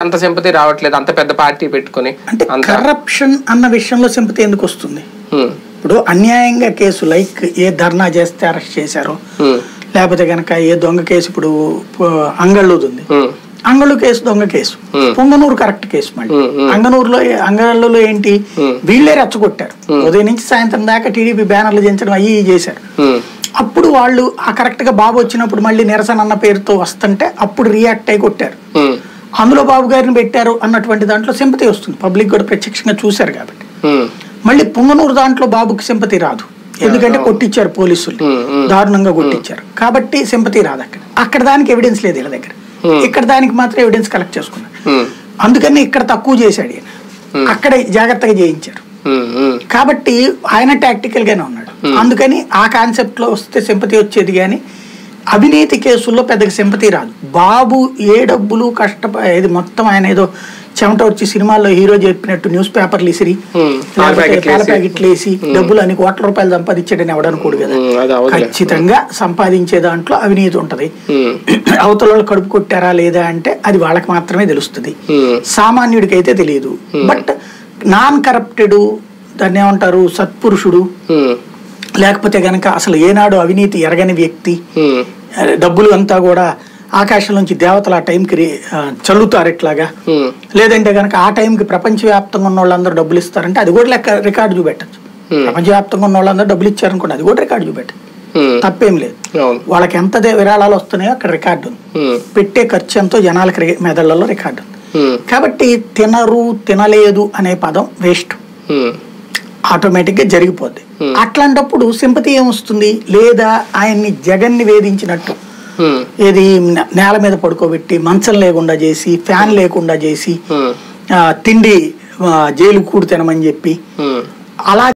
అంత సింపతి రావట్లేదు అంత పెద్ద పార్టీ పెట్టుకుని అంటే అంత కరప్షన్ అన్న విషయంలో సింపతి ఎందుకు వస్తుంది ఉమ్, ఇప్పుడు అన్యాయంగా కేసు లైక్ ఏ ధర్నా చేస్తే అరెస్ట్ చేశారో ఉమ్, లేకపోతే కనుక ఏ దొంగ కేసు ఇప్పుడు ప- అంగళ్ళుది ఉంది ఉమ్, అంగళ్ళు కేసు దొంగ case Hmm. Punganur correct case మళ్ళీ Hmm, hmm. అంగనూరులో అంగళ్ళలో ఏంటి Hmm. వీళ్ళే రెచ్చగొట్టారు ఉదయం నుంచి సాయంత్రం దాకా టీడీపీ బ్యానర్లు చేయించడం అయ్యి ఇయ్యి చేశారు ఉమ్, అప్పుడు వాళ్ళు ఆ కరెక్ట్ గా బాబు వచ్చినప్పుడు మళ్ళీ నిరసన అన్న పేరుతో వస్తుంటే అప్పుడు రియాక్ట్ అయి కొట్టారు ఉమ్, అందులో బాబు గారిని పెట్టారు అన్నటువంటి దాంట్లో సింపతి వస్తుంది పబ్లిక్ కూడా ప్రత్యక్షంగా చూశారు కాబట్టి ఉమ్, మళ్ళీ పుంగనూరు దాంట్లో బాబుకి సింపతి రాదు ఎందుకంటే కొట్టించారు పోలీసులు Hmm, hmm. దారుణంగా కొట్టించారు కాబట్టి సింపతి రాదు అక్కడ అక్కడ దానికి ఎవిడెన్స్ లేదు వీళ్ళ దగ్గర Hmm. ఇక్కడ దానికి మాత్రం ఎవిడెన్స్ కలెక్ట్ చేసుకున్నారు ఉమ్, అందుకని ఇక్కడ తక్కువ చేశాడు ఈయన అక్కడ జాగ్రత్తగా చేయించారు ఉమ్, ఉమ్, కాబట్టి ఆయన టాక్టికల్ గానే ఉన్నాడు అందుకని ఆ కాన్సెప్ట్ లో వస్తే సింపతి వచ్చేది కానీ అవినీతి కేసుల్లో పెద్దగా సింపతి రాదు బాబు ఏ డబ్బులు కష్టప ఇది మొత్తం ఆయన ఏదో చెమట వచ్చి సినిమాల్లో హీరో చెప్పినట్టు న్యూస్ పేపర్లు ఇసిరి Hmm. పాల లేకపోతే ప్యాకెట్లు పాల వేసి. ప్యాకెట్లు వేసి డబ్బులు అన్ని కోట్ల రూపాయలు సంపాదించాడని ఎవడనుకోడు కదా Hmm, అది అవదులే. ఖచ్చితంగా సంపాదించే దాంట్లో అవినీతి ఉంటది ఉమ్, అవతల వాళ్ళు కడుపు కొట్టారా లేదా అంటే అది వాళ్ళకి మాత్రమే తెలుస్తుంది ఉమ్, సామాన్యుడికి అయితే తెలియదు బట్ నాన్ కరప్టెడ్ దాన్ని ఏమంటారు సత్పురుషుడు ఉమ్, లేకపోతే గనక అసలు ఏనాడు అవినీతి ఎరగని వ్యక్తి ఉమ్, ఆ, డబ్బులు అంతా కూడా ఆకాశం నుంచి దేవతలు ఆ టైంకి రి- ఆ, చల్లుతారు ఇట్లాగా ఉమ్, లేదంటే గనక ఆ టైంకి ప్రపంచవ్యాప్తంగా ఉన్న వాళ్ళందరూ డబ్బులు ఇస్తారంటే అది కూడా లెక్క రికార్డు చూపెట్టచ్చు Hmm. ప్రపంచవ్యాప్తంగా ఉన్న వాళ్ళందరూ డబ్బులు ఇచ్చారనుకోండి అది కూడా రికార్డు చూపెట్టచ్చు ఉమ్, తప్పేం లేదు అవును వాళ్ళకి ఎంత దే- విరాళాలు వస్తున్నాయో అక్కడ రికార్డు ఉంది ఉమ్, పెట్టే ఖర్చు ఎంతో జనాలకి రి- మెదళ్లలో రికార్డు ఉంది ఉమ్, కాబట్టి తినరు తినలేదు అనే పదం వేస్ట్ ఉమ్, ఆటోమేటిక్గా జరిగిపోద్ది అట్లాంటప్పుడు సింపతి ఏమొస్తుంది లేదా ఆయన్ని జగన్ని వేధించినట్టు ఉమ్, ఏది నే- నేల మీద పడుకోబెట్టి మంచం లేకుండా చేసి ఫ్యాన్ లేకుండా చేసి ఉమ్, ఆ, తిండి ఆ, జైలు కూడు తినమని చెప్పి ఉమ్. అలా